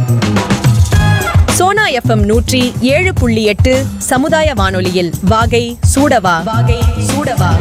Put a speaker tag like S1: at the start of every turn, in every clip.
S1: Sona FM நூற்றி ஏழு புள்ளி எட்டு சமுதாய வானொலியில் வாகை சூடவா வாகை சூடவா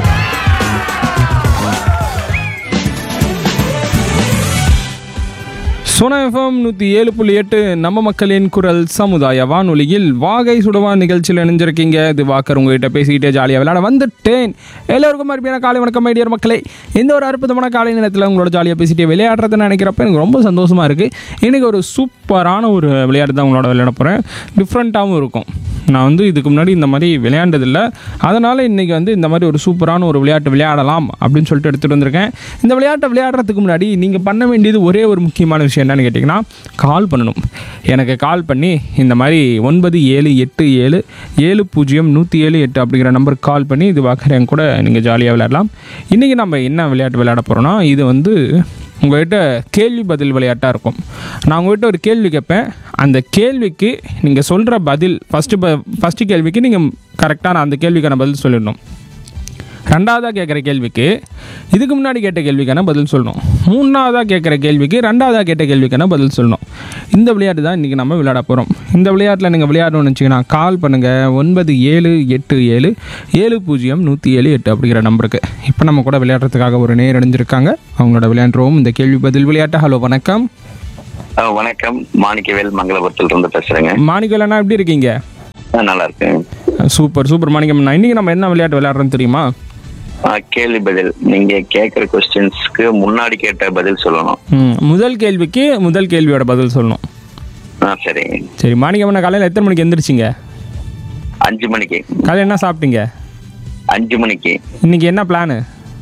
S2: சோனா எஃப்எம் நூற்றி ஏழு புள்ளி எட்டு நம்ம மக்களின் குரல் சமுதாய வானொலியில் வாகை சுடவா நிகழ்ச்சியில் இணைஞ்சிருக்கீங்க இது வாக்கர் உங்ககிட்ட பேசிக்கிட்டே ஜாலியாக விளையாட வந்துட்டேன் எல்லோருக்கும் அருமையான காலை வணக்கம் மைடியர் மக்களே இந்த ஒரு அற்புதமான காலை நேரத்தில் உங்களோட ஜாலியாக பேசிட்டு விளையாடுறதுன்னு நினைக்கிறப்ப எனக்கு ரொம்ப சந்தோஷமாக இருக்குது இன்றைக்கி ஒரு சூப்பரான ஒரு விளையாட்டு தான் உங்களோட விளையாட போகிறேன் டிஃப்ரெண்ட்டாகவும் இருக்கும் நான் வந்து இதுக்கு முன்னாடி இந்த மாதிரி விளையாண்டதில்லை அதனால் இன்றைக்கி வந்து இந்த மாதிரி ஒரு சூப்பரான ஒரு விளையாட்டு விளையாடலாம் அப்படின்னு சொல்லிட்டு எடுத்துகிட்டு வந்திருக்கேன் இந்த விளையாட்டை விளையாடுறதுக்கு முன்னாடி நீங்கள் பண்ண வேண்டியது ஒரே ஒரு முக்கியமான விஷயம் என்னன்னு கேட்டிங்கன்னா கால் பண்ணணும் எனக்கு கால் பண்ணி இந்த மாதிரி ஒன்பது ஏழு எட்டு ஏழு ஏழு பூஜ்ஜியம் நூற்றி ஏழு எட்டு அப்படிங்கிற நம்பருக்கு கால் பண்ணி இது பார்க்குறேன் கூட நீங்கள் ஜாலியாக விளையாடலாம் இன்றைக்கி நம்ம என்ன விளையாட்டு விளையாட போகிறோன்னா இது வந்து உங்கள்கிட்ட கேள்வி பதில் விளையாட்டாக இருக்கும் நான் உங்கள்கிட்ட ஒரு கேள்வி கேட்பேன் அந்த கேள்விக்கு நீங்கள் சொல்கிற பதில் ஃபஸ்ட்டு ப ஃபஸ்ட்டு கேள்விக்கு நீங்கள் கரெக்டான அந்த கேள்விக்கான பதில் சொல்லிடணும் ரெண்டாவதாக கேட்குற கேள்விக்கு இதுக்கு முன்னாடி கேட்ட கேள்விக்கான பதில் சொல்லணும் மூணாவதாக கேட்குற கேள்விக்கு ரெண்டாவதாக கேட்ட கேள்விக்கான பதில் சொல்லணும் இந்த விளையாட்டு தான் இன்றைக்கி நம்ம விளையாட போகிறோம் இந்த விளையாட்டில் நீங்கள் விளையாடணும்னு வச்சிங்கன்னா கால் பண்ணுங்கள் ஒன்பது ஏழு எட்டு ஏழு ஏழு பூஜ்ஜியம் நூற்றி ஏழு எட்டு அப்படிங்கிற நம்பருக்கு இப்போ நம்ம கூட விளையாடுறதுக்காக ஒரு நேர் அடைஞ்சிருக்காங்க அவங்களோட விளையாண்டுருவோம் இந்த கேள்வி பதில் விளையாட்டு ஹலோ வணக்கம்
S3: ஆ, வணக்கம் மாணிக்கவேல் மங்களபுரத்துல இருந்து பேசுறேங்க
S2: மாணிக்கலண்ணா எப்படி இருக்கீங்க
S3: ஆ, நல்லா இருக்கேன்
S2: சூப்பர் சூப்பர் மாணிக்கம்ண்ணா இன்றைக்கி நம்ம என்ன விளையாட்டு விளையாடுறோன்னு தெரியுமா
S3: ஆ, கேள்வி பதில் நீங்க கேட்குற கொஸ்டின்ஸ்க்கு முன்னாடி கேட்ட பதில் சொல்லணும்
S2: ம், முதல் கேள்விக்கு முதல் கேள்வியோட பதில் சொல்லணும்
S3: ஆ சரிங்க
S2: சரி மாணிக்கம்மண்ணா காலையில் எத்தனை மணிக்கு எந்திரிச்சிங்க
S3: அஞ்சு மணிக்கு
S2: காலையில் என்ன சாப்பிட்டீங்க
S3: அஞ்சு மணிக்கு
S2: இன்னைக்கு என்ன பிளானு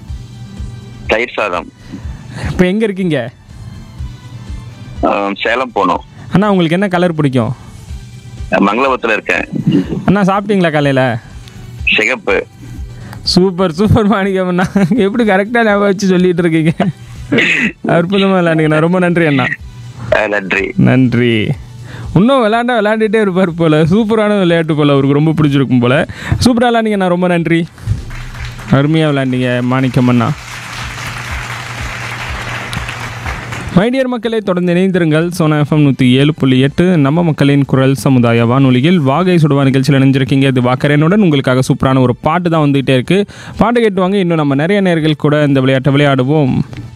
S3: தயிர் சாதம்
S2: இப்போ எங்கே இருக்கீங்க
S3: ஆ, சேலம் போகணும்
S2: அண்ணா உங்களுக்கு என்ன கலர் பிடிக்கும்
S3: ஆ, மங்களபுரத்துல இருக்கேன்
S2: அண்ணா சாப்பிட்டீங்களா காலையில்
S3: சிகப்பு
S2: சூப்பர் சூப்பர் மாணிக்கம்ண்ணா எப்படி கரெக்டாக ஞாபகம் வச்சு சொல்லிட்டு இருக்கீங்க அற்புதமாக விளையாண்டுங்கண்ணா ரொம்ப நன்றி அண்ணா
S3: ஆ, நன்றி
S2: நன்றி இன்னும் விளையாண்டா விளையாண்டுட்டே இருப்பார் போல் சூப்பரான விளையாட்டு போல் அவருக்கு ரொம்ப பிடிச்சிருக்கும் போல் சூப்பராக விளையாண்டிங்கண்ணா ரொம்ப நன்றி அருமையாக விளையாண்டீங்க மாணிக்கம்மண்ணா மைடியர் மக்களை தொடர்ந்து இணைந்திருங்கள் சோனா எஃப்எம் நூற்றி ஏழு புள்ளி எட்டு நம்ம மக்களின் குரல் சமுதாய வானொலியில் வாகை சுடுவா நிகழ்ச்சியில் இணைஞ்சிருக்கீங்க இது வாக்கரனுடன் உங்களுக்காக சூப்பரான ஒரு பாட்டு தான் வந்துகிட்டே இருக்குது பாட்டு கேட்டுவாங்க இன்னும் நம்ம நிறைய நேர்கள் கூட இந்த விளையாட்டை விளையாடுவோம்